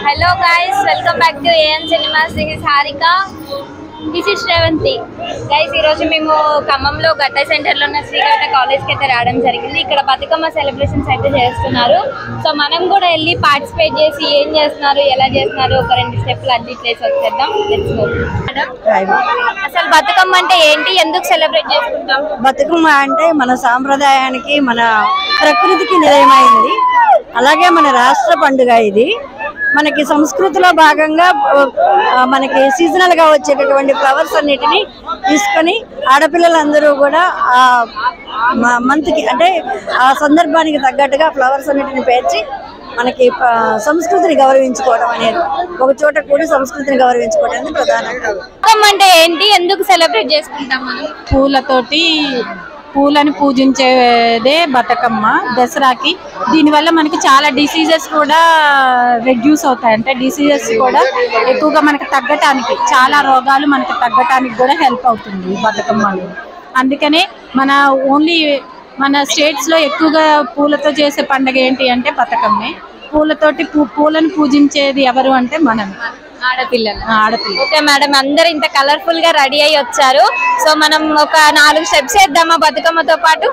Hello guys welcome back to AN cinemas this is Harika this is Sravanthi guys ఈరోజు మేము ఖమ్మంలో గట్ట సెంటర్లో ఉన్న శ్రీగట్ట కాలేజ్కి అయితే రావడం జరిగింది ఇక్కడ బతుకమ్మ సెలబ్రేషన్స్ అయితే చేస్తున్నారు సో మనం కూడా వెళ్ళి పార్టిసిపేట్ చేసి ఏం చేస్తున్నారు ఎలా చేస్తున్నారు ఒక రెండు స్టెప్లు అన్ని ప్లేస్ వచ్చేద్దాం లెట్స్ గో అసలు బతుకమ్మ అంటే ఏంటి ఎందుకు సెలబ్రేట్ చేసుకుంటాం బతుకమ్మ అంటే మన సాంప్రదాయానికి మన ప్రకృతికి నిలయమైంది అలాగే మన రాష్ట్ర పండుగ ఇది మనకి సంస్కృతిలో భాగంగా ఆ, మనకి సీజనల్ గా వచ్చేటటువంటి ఫ్లవర్స్ అన్నిటిని తీసుకొని ఆడపిల్లలందరూ కూడా ఆ మంత్ కి అంటే ఆ సందర్భానికి తగ్గట్టుగా ఫ్లవర్స్ అన్నిటిని పేర్చి మనకి ఆ, సంస్కృతిని గౌరవించుకోవడం అనేది ఒక చోట కూడి సంస్కృతిని గౌరవించుకోవడం అనేది ప్రధానం బతుకమ్మ అంటే ఏంటి ఎందుకు సెలబ్రేట్ చేసుకుంటాం మనం పూలతోటి పూలను పూజించేదే బతుకమ్మ దసరాకి దీనివల్ల మనకి చాలా డిసీజెస్ కూడా రెడ్యూస్ అవుతాయి అంటే డిసీజెస్ కూడా ఎక్కువగా మనకి తగ్గటానికి చాలా రోగాలు మనకి తగ్గటానికి కూడా హెల్ప్ అవుతుంది ఈ బతుకమ్మ అనేది. అందుకనే మన ఓన్లీ మన స్టేట్స్ లో ఎక్కువగా పూలతో చేసే పండుగ ఏంటి అంటే బతుకమ్మే పూలతోటి పూ పూలను పూజించేది ఎవరు అంటే మనం ఆడపిల్లలు ఆడపిల్ల ఓకే మేడం అందరు ఇంత కలర్ఫుల్ గా రెడీ అయ్యి వచ్చారు సో మనం ఒక నాలుగు స్టెప్స్ వేద్దామా బతుకమ్మతో పాటు